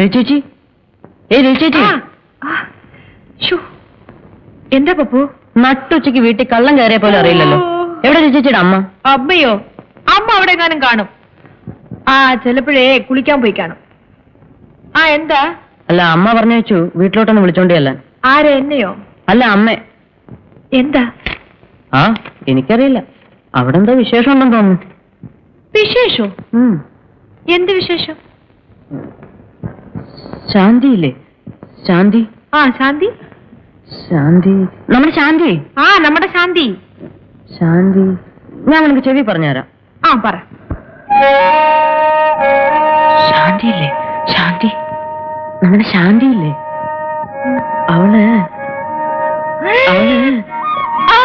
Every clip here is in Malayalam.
ചേച്ചി ഏയ് രവി ചേച്ചി ആ, ആ, ശ്ശോ. എന്താ പപ്പു നട്ടുച്ചയ്ക്ക് വീട്ടിൽ കള്ളം കയറിയ പോലെ അറിയില്ലല്ലോ എവിടെ രവി ചേച്ചിയുടെ അമ്മ അമ്മയോ അമ്മ അവിടെ എങ്ങാനും കാണും ആ ചിലപ്പോഴേ കുളിക്കാൻ പോയി കാണും ആ എന്താ അല്ല അമ്മ പറഞ്ഞു വെച്ചു വീട്ടിലോട്ടൊന്ന് വിളിച്ചോണ്ടിയല്ല ആരെ എന്നെയോ അല്ല അമ്മ എന്താ ആ എനിക്കറിയില്ല അവിടെ എന്തോ വിശേഷം ഉണ്ടെന്ന് തോന്നുന്നു വിശേഷോ ഉം. എന്ത് വിശേഷം ശാന്തിയില്ലേ ശാന്തി ആ ശാന്തി ശാന്തി നമ്മുടെ ശാന്തി ആ നമ്മുടെ ശാന്തി ശാന്തി ഞാൻ നിനക്ക് ചെവി പറഞ്ഞുതരാം ആ പറ ശാന്തിയില്ലേ ശാന്തി നമ്മുടെ ശാന്തിയില്ലേ അവള് അവള് ആ.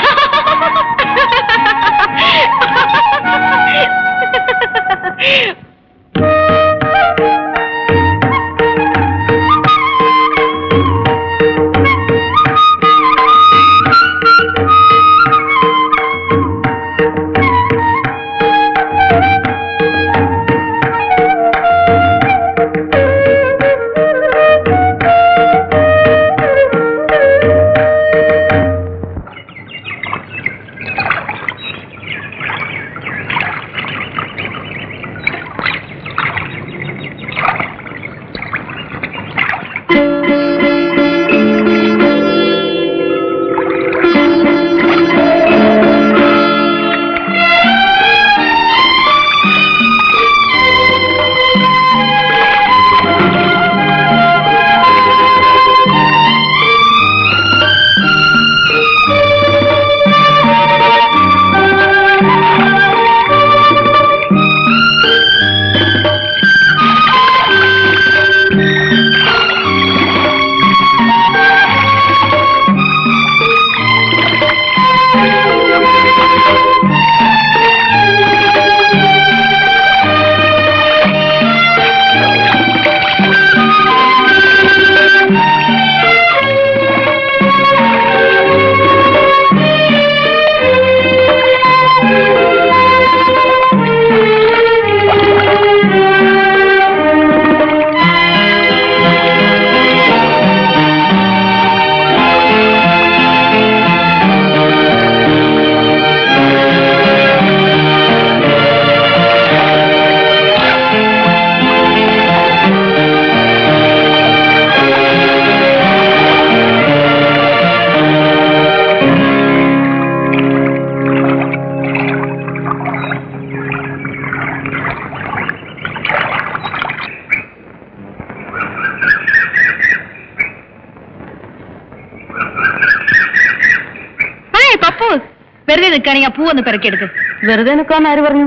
ഏയ് പപ്പു വെറുതെ നിൽക്കുകയാണെങ്കിൽ ആ പൂവൊന്ന് പെറുക്കിയെടുക്ക് വെറുതെ നിൽക്കാന്ന് ആര് പറഞ്ഞു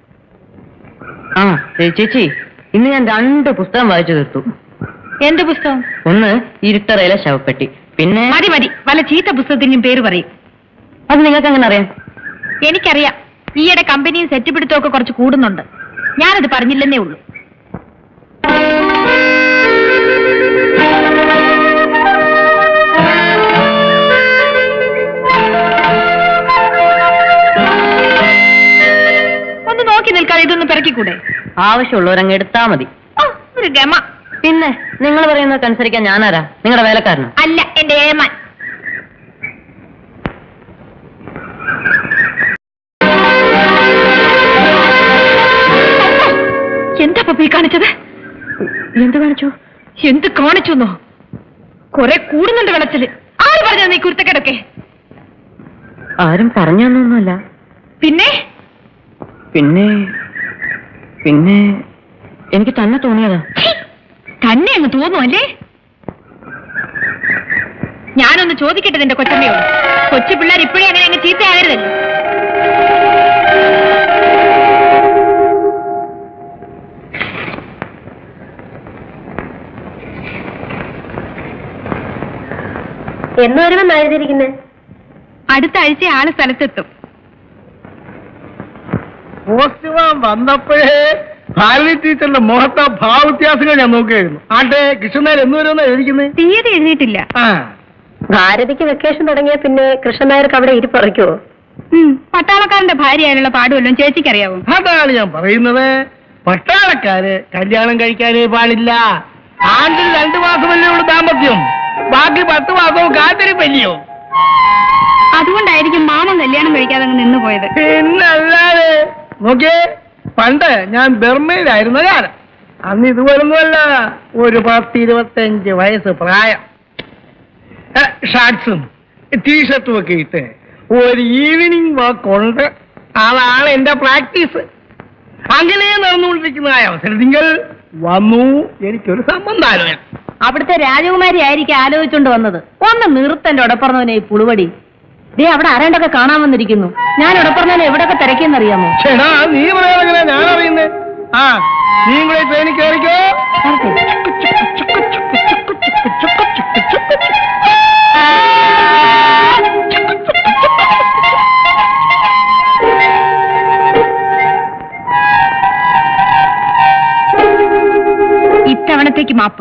ആ ഏയ് ചേച്ചി ഇന്ന് ഞാൻ രണ്ട് പുസ്തകം വായിച്ചു തീർത്തു എന്ത് പുസ്തകം ഒന്ന് ഇരുട്ടറയിലെ ശവപ്പെട്ടി പിന്നെ മതി മതി വല്ല ചീത്ത പുസ്തകത്തിന്റെയും പേര് പറയും അത് നിങ്ങൾക്ക് എങ്ങനെ അറിയാം എനിക്കറിയാം ഈയിടെ കമ്പനിയും സെറ്റ് പിടുത്തമൊക്കെ കുറച്ച് കൂടുന്നുണ്ട് ഞാനത് പറഞ്ഞില്ലെന്നേ ഉള്ളൂ ഒന്ന് നോക്കി നിൽക്കാതെ ഇതൊന്ന് പിറക്കിക്കൂടെ ആവശ്യമുള്ളവരങ്ങ് എടുത്താ മതി ഓ, ഒരു ഗമ പിന്നെ നിങ്ങൾ പറയുന്നതൊക്കെ അനുസരിക്കാൻ ഞാനാരാ നിങ്ങളുടെ വേലക്കാരനോ അല്ല എന്റെ ഏമാൻ എന്താ പപ്പി കാണിച്ചത് എന്ത് കാണിച്ചു എന്ത് കാണിച്ചു എന്നോ കൊറേ കൂടുന്നുണ്ട് വെള്ളത്തില് ആര് പറഞ്ഞ നീ കുരുത്തക്കേടൊക്കെ ആരും പറഞ്ഞൊന്നുമല്ല പിന്നെ പിന്നെ പിന്നെ എനിക്ക് തന്നെ തോന്നിയതാ ഛീ, തന്നെ അങ്ങ് തോന്നും അല്ലേ ഞാനൊന്ന് ചോദിക്കട്ടെ നിന്റെ കൊച്ചമ്മയോട് കൊച്ചു പിള്ളേർ ഇപ്പോഴേ അങ്ങനെ അങ്ങ് ചീത്തയാകരുതല്ലോ എന്ന് വരുമെന്ന് എഴുതിയിരിക്കുന്നത് അടുത്ത ആഴ്ച ആള് സ്ഥലത്തെത്തും പോസ്റ്റ്മാൻ വന്നപ്പോഴേ ഭാരതി ടീച്ചറിന്റെ മുഖത്തെ ഭാവവ്യത്യാസങ്ങൾ ഞാൻ നോക്കുകയായിരുന്നു ആട്ടെ കൃഷ്ണനായർ എന്ന് വരുമെന്നാ എഴുതിക്കുന്നത് തീയതി എഴുതിയിട്ടില്ല ആ ഭാരതിക്ക് വെക്കേഷൻ തുടങ്ങിയ പിന്നെ കൃഷ്ണനായർക്ക് അവിടെ ഇരിപ്പറയ്ക്കുവോ ഉം, പട്ടാളക്കാരന്റെ ഭാര്യയായുള്ള പാടുവല്ലോ ചേച്ചിക്കറിയാവോ അതാണ് ഞാൻ പറയുന്നത് പട്ടാളക്കാര് കല്യാണം കഴിക്കാനേ പാടില്ല ആണ്ടിൽ രണ്ടു മാസമല്ലേ ഉള്ളൂ ദാമ്പത്യം ബാക്കി പത്ത് മാസവും കാത്തിരിപ്പല്ലയോ അതുകൊണ്ടായിരിക്കും മാമൻ കല്യാണം കഴിക്കാതെ അങ്ങ് നിന്ന് പോയത് പിന്നല്ലാതെ നോക്കിയേ പണ്ട് ഞാൻ ബർമയിലായിരുന്ന കാലം അന്ന് ഇതുപോലൊന്നുമല്ല ഒരു പത്ത് ഇരുപത്തഞ്ച് വയസ്സ് പ്രായം ഏ, ഷാർട്സും ടീഷർട്ടും ഒക്കെ ഇട്ട് ഒരു ഈവനിങ് വാക്ക് ഉണ്ട് അതാണ് എന്റെ പ്രാക്ടീസ് അങ്ങനെ നടന്നുകൊണ്ടിരിക്കുന്ന ആ അവസരത്തിൽ വന്നു എനിക്കൊരു സംബന്ധാലോചന അവിടുത്തെ രാജകുമാരി ആയിരിക്കും ആലോചിച്ചുകൊണ്ട് വന്നത് ഒന്ന് നിർത്തന്റെ ഉടപ്പറന്നവനെ ഈ പുളുവടി ദേ അവിടെ ആരാണ്ടൊക്കെ കാണാൻ വന്നിരിക്കുന്നു ഞാൻ ഉടപ്പറന്നവനെ എവിടെയൊക്കെ തിരക്കിയെന്നറിയാമോ ചേടാ നീ പറയാനെങ്ങനെ ഞാൻ അറിയുന്നേ ആ നീ കൂടെ ട്രെയിനിൽ കയറിക്കോ ഇത്തവണത്തേക്ക് മാപ്പ്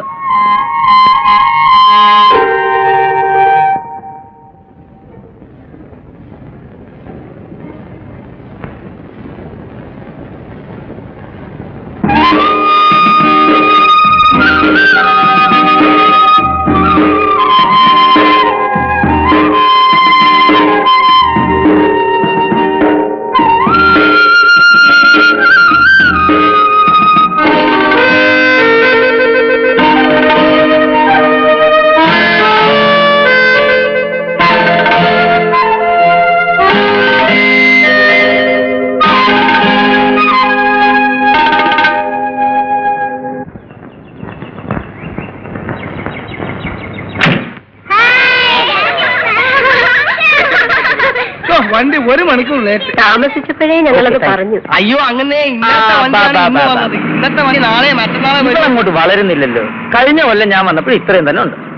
ഓ, വണ്ടി ഒരു മണിക്കൂർ ലേറ്റ് താമസിച്ചപ്പോഴേ ഞങ്ങളത് പറഞ്ഞു അയ്യോ അങ്ങനെ ഇന്നത്തെ ആ, വണ്ടിയാണ് ബാ, ഇന്ന് ബാ, ബാ, വന്നത് ഇന്നത്തെ വണ്ടി നാളെ മറ്റന്നാളെ നിങ്ങൾ വരും അങ്ങോട്ട് വളരുന്നില്ലല്ലോ കഴിഞ്ഞ കൊല്ലം ഞാൻ വന്നപ്പോൾ ഇത്രയും തന്നെ ഉണ്ട്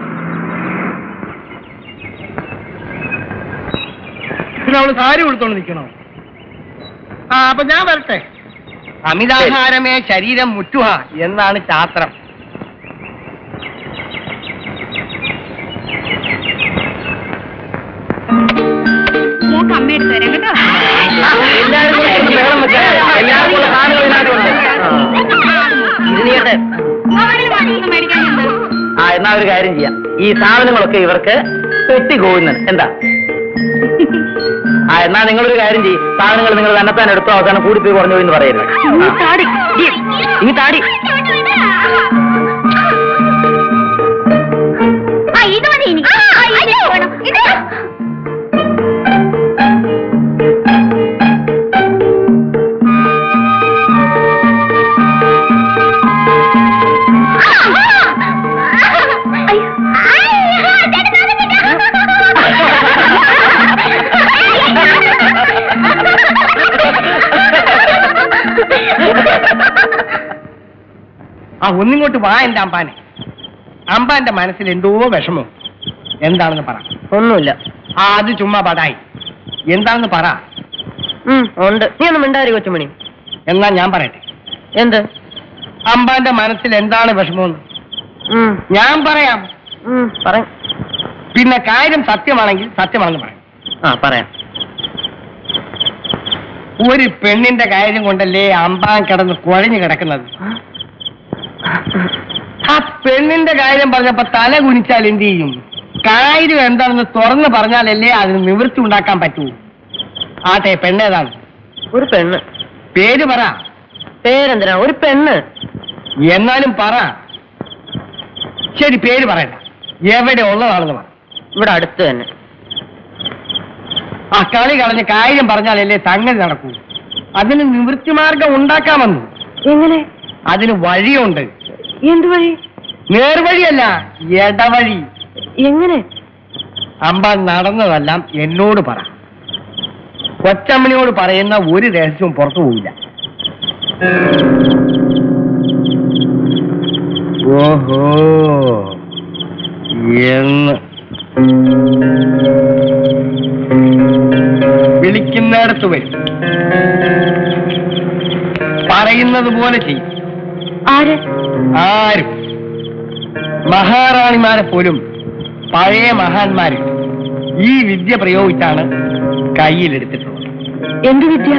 പിന്നെ അവള് സാരി കൊടുത്തോണ്ട് നിൽക്കണോ ആ അപ്പൊ ഞാൻ വരട്ടെ അമിതാഹാരമേ ശരീരം മുറ്റുഹ എന്നാണ് ശാസ്ത്രം മോക്ക് അമ്മയെടുത്ത് തരാം കേട്ടോ എല്ലാവരും കൂടെ ഒന്ന് ബഹളം വെക്കാതെ. എല്ലാവരും കൂടെ സാധനങ്ങൾ ഇതിനകത്തുണ്ട്. ഇത് നീട്ടെ മാമന് മാത്രമൊന്നും മേടിക്കാനുണ്ട് ആ എന്നാ ഒരു കാര്യം ചെയ്യാം ഈ സാധനങ്ങളൊക്കെ ഇവർക്ക് പെട്ടി കോവുന്നത് എന്താ ആ എന്നാ നിങ്ങളൊരു കാര്യം ചെയ്യും സാധനങ്ങൾ നിങ്ങൾ തന്നെത്താൻ എടുത്തോ അവസാനം കൂടിപ്പോയി കുറഞ്ഞു പോയി എന്ന് പറയരുത് ആ. താടി ഇനി താടി ഇത് മതി എനിക്ക് വേണം ഇത് ആ ഒന്നിങ്ങോട്ട് വാ എന്റെ അമ്പാനെ അമ്പാന്റെ മനസ്സിൽ എന്തോ വിഷമം എന്താണെന്ന് പറ ഒന്നുമില്ല ആ അത് ചുമ്മാ പടായി എന്താണെന്ന് പറ ഉം, ഉണ്ട് നീ ഒന്നും മിണ്ടാരി കൊച്ചുമണി എന്നാ ഞാൻ പറയട്ടെ എന്ത് അമ്പാന്റെ മനസ്സിൽ എന്താണ് വിഷമമെന്ന് ഉം, ഞാൻ പറയാം ഉം, പറ പിന്നെ കാര്യം സത്യമാണെങ്കിൽ സത്യമാണെന്ന് പറയാം ആ പറയാം ഒരു പെണ്ണിന്റെ കാര്യം കൊണ്ടല്ലേ അമ്പാൻ കിടന്ന് കുഴഞ്ഞു കിടക്കുന്നത് ആ പെണ്ണിന്റെ കാര്യം പറഞ്ഞപ്പോ തല കുനിച്ചാൽ എന്ത് ചെയ്യും കാര്യം എന്താണെന്ന് തുറന്ന് പറഞ്ഞാലല്ലേ അതിന് നിവൃത്തി ഉണ്ടാക്കാൻ പറ്റൂ ആട്ടെ പെണ്ണേതാണ് ഒരു പെണ്ണ് പേര് പറ പേരെന്തിനാ ഒരു പെണ്ണ് എന്നാലും പറ ശരി പേര് പറയണ്ട എവിടെ ഉള്ളതാണെന്ന് പറ ഇവിടെ അടുത്ത് തന്നെ ആ കളി കളഞ്ഞ് കാര്യം പറഞ്ഞാലല്ലേ സംഗതി നടക്കൂ അതിന് നിവൃത്തി മാർഗം ഉണ്ടാക്കാമെന്ന് എങ്ങനെ അതിന് വഴിയുണ്ട് എന്ത് വഴി നേർവഴിയല്ല ഇടവഴി എങ്ങനെ അമ്പ നടന്നതെല്ലാം എന്നോട് പറ കൊച്ചമ്മണിയോട് പറയുന്ന ഒരു രഹസ്യവും പുറത്തു പോവില്ല ഓഹോ എന്ന് വിളിക്കുന്നിടത്ത് വരും പറയുന്നത് പോലെ ചെയ്യും ആര് ആരും മഹാറാണിമാരെ പോലും പഴയ മഹാന്മാര് ഈ വിദ്യ പ്രയോഗിച്ചാണ് കയ്യിലെടുത്തിട്ടുള്ളത് എന്ത് വിദ്യ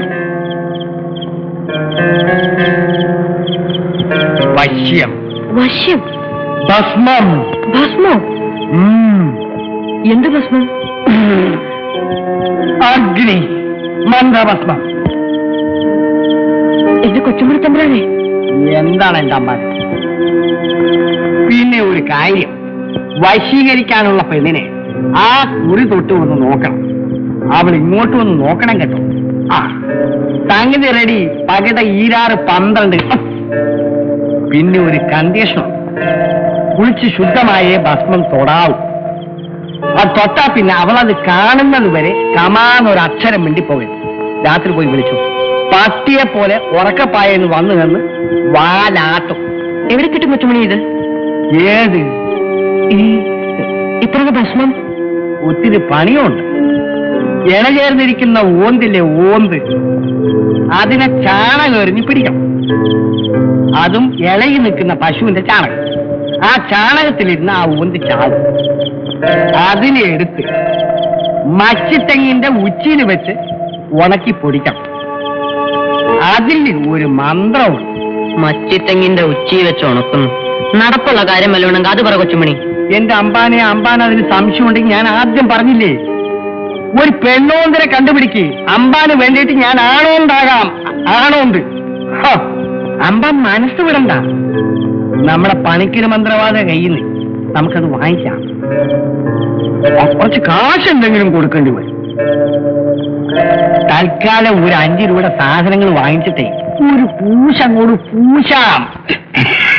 വശ്യം വശ്യം ഭസ്മം ഭസ്മോ ഉം. എന്ത് ഭസ്മം അഗ്നി മന്ത്രഭസ്മം എന്റെ കൊച്ചുമണി തമ്പുരാനെ എന്താണ് എന്റെ അമ്മ പിന്നെ ഒരു കാര്യം വശീകരിക്കാനുള്ള പെണ്ണിനെ ആ കുറി തൊട്ട് ഒന്ന് നോക്കണം അവൾ ഇങ്ങോട്ട് വന്ന് നോക്കണം കേട്ടോ ആ സംഗതി റെഡി പകിട ഈരാറ് പന്ത്രണ്ട് പിന്നെ ഒരു കണ്ടീഷൻ കുളിച്ച് ശുദ്ധമായേ ഭസ്മം തൊടാവൂ അത് തൊട്ടാ പിന്നെ അവളത് കാണുന്നത് വരെ കമാന്നൊരു അക്ഷരം മിണ്ടിപ്പോകരുത് രാത്രി പോയി വിളിച്ചു പട്ടിയെ പോലെ ഉറക്കപ്പായെന്ന് വന്നു നിന്ന് വാലാട്ടും എവിടെ കിട്ടും കൊച്ചുമണി ഇത് ഏത് ഈ ഇത്ര ഭസ്മം ഒത്തിരി പണിയുണ്ട് ഇണചേർന്നിരിക്കുന്ന ഓന്തില്ലേ ഓന്ത് അതിനെ ചാണകം എറിഞ്ഞ് പിടിക്കണം അതും ഇളകി നിൽക്കുന്ന പശുവിന്റെ ചാണകം ആ ചാണകത്തിലിരുന്ന് ആ ഓന്ത് ചാവും അതിനെ എടുത്ത് മച്ചിത്തെങ്ങിന്റെ ഉച്ചിയിൽ വെച്ച് ഉണക്കി പൊടിക്കണം അതിൽ ഒരു മന്ത്രമുണ്ട് മച്ചിത്തെങ്ങിന്റെ ഉച്ചി വെച്ച് ഉണക്കുന്നു നടപ്പുള്ള കാര്യം വല്ലതുണ്ടെങ്കിൽ അത് പറ കൊച്ചുമണി എന്റെ അമ്പാനെ അമ്പാൻ അതിന് സംശയമുണ്ടെങ്കിൽ ഞാൻ ആദ്യം പറഞ്ഞില്ലേ ഒരു പെണ്ണോന്തരെ കണ്ടുപിടിക്ക് അമ്പാന് വേണ്ടിയിട്ട് ഞാൻ ആണോണ്ടാകാം ആണോണ്ട് ഹ, അമ്പാൻ മനസ്സ് വിടണ്ട നമ്മുടെ പണിക്കിന് മന്ത്രവാദ കയ്യിൽ നിന്ന് നമുക്കത് വാങ്ങിക്കാം ആ, കുറച്ച് കാശ് എന്തെങ്കിലും കൊടുക്കേണ്ടി വരും തൽക്കാലം ഒരു അഞ്ച് രൂപയുടെ സാധനങ്ങൾ വാങ്ങിച്ചിട്ടേ ഒരു പൂശ അങ്ങോട്ട് പൂശാം